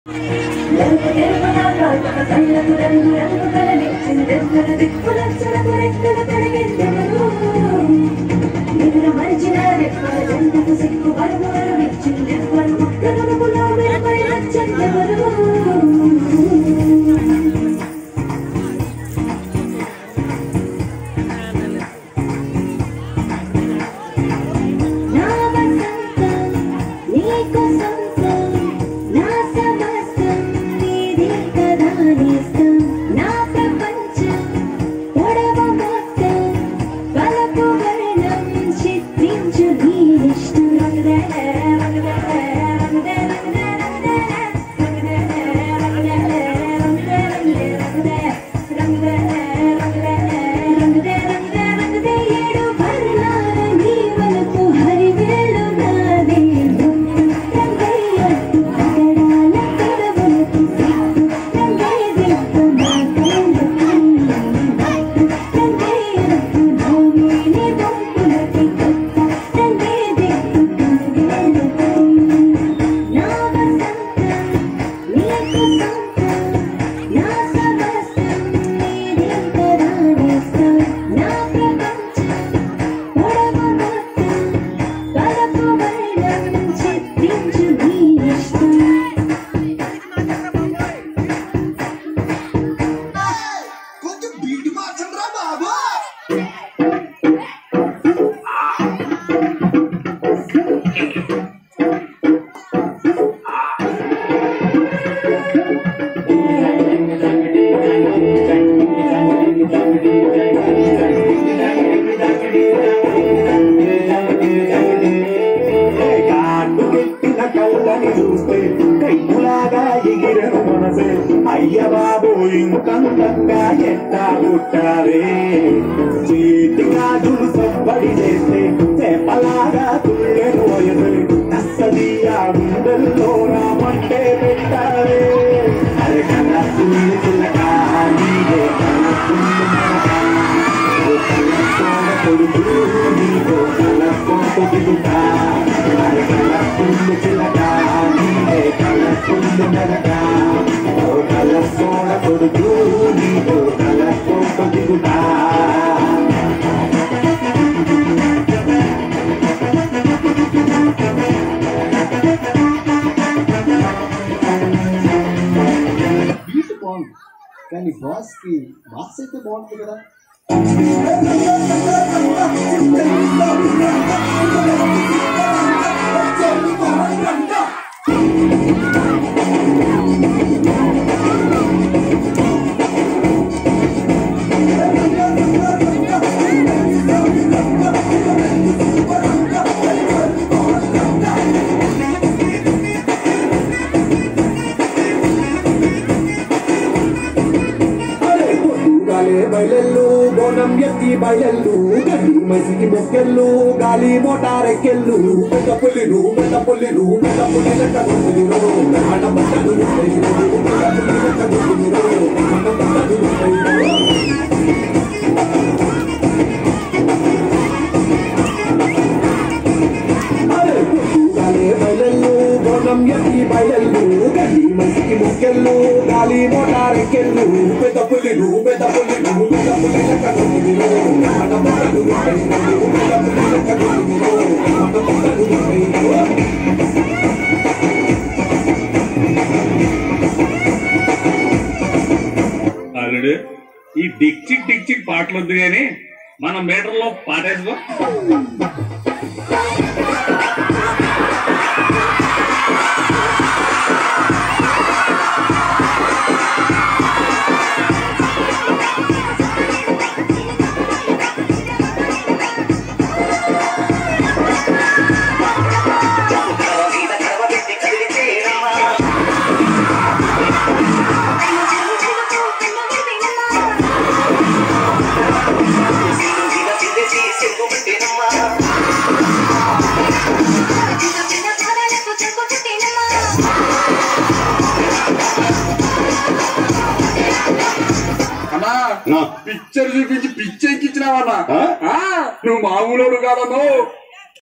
నా వసంతం నీకు సొంతం నా సమస్తం నీది కదా నేస్తం నా ప్రపంచం పొడవ మొత్తం వలపు వర్ణం చిత్రించు నీ ఇష్టం ఏడు వర్ణాల నీ వలపు హరివేలు నాదే రంగయ్యట్టు పగడాల పెదవులకు సిగ్గు రంగయ్యదిట్టు నా కళ్ళకు రంగయ్యట్టు నవ్వేని బొంకులకి కొత్త రంగయ్యదిట్టు కనుగేలకు నా వసంతం నీకు సొంతం నా సమస్తం నీది కదా నేస్తం నా ప్రపంచం పొడవు మొత్తం కలపు వర్ణం చిత్రించు నీ ఇష్టం కొంచెం బీట్ మార్చండి రా బాబు కాటుకెట్టిన కళ్ళని చూస్తే కైములాగా ఎగిరను మనసే అయ్య బాబు ఇంకందంగా ఎట్టా పుట్టారే చేతి గాజులు సబ్బడి చేస్తే చేపలాగా తుళ్ళెను వయసు నස්සదియా గుండెల్లో నా మంటే పెట్టారే అరే కన్నా తుల్లి చిల్లక నీవే కన్నా తుల్లి మనక ఓ కన్నా సోమ కొడుకు నీవో కన్నా కోట దిగుతా అరే కన్నా తుల్లి చిల్లక నీవే కన్నా తుల్లి నరక ఓ కన్నా సోమ కొడుకు నీవో కన్నా కోట దిగుతా బీట్ బాగుంది కానీ బాస్ కి బాస్ అయితే బాగుంటుంది కదా గాలే బయలెల్లు బోనం ఎత్తి బయలెల్లు గడ్డి మసికి మొక్కెళ్ళు గాలి మోటారెక్కెళ్ళు పెద్ద పుల్లిరు పెద్ద పుల్లిరు పెద్ద పుల్లి లెక్క గుర్తులిరు మన బట్టలు ఉంటాయిరు పెద్ద పుల్లి లెక్క గుర్తులిరు మన బట్టలు ఉంటాయిరు గాలే బయలెల్లు బోనం ఎత్తి బయలెల్లు గడ్డి మసికి మొక్కెళ్ళు గాలి మోటారెక్కెళ్ళు పెద్ద పుల్లిరు పెద్ద పుల్లిరు పెద్ద పుల్లి లెక్క గుర్తులిరు మన బట్టలు ఉంటాయిరు పెద్ద పుల్లి లెక్క గుర్తులిరు మన బట్టలు ఉంటాయిరు అల్లుడు ఈ డిక్చిక్ డిక్చిక్ పాటలు వద్దు కానీ మనం మీటర్లో పాటేసుకో అన్నా పిక్చర్ చూపించి పిచ్చి ఎక్కించినావన్నా ఆ? ఆ, నువ్వు మామూలు కాదను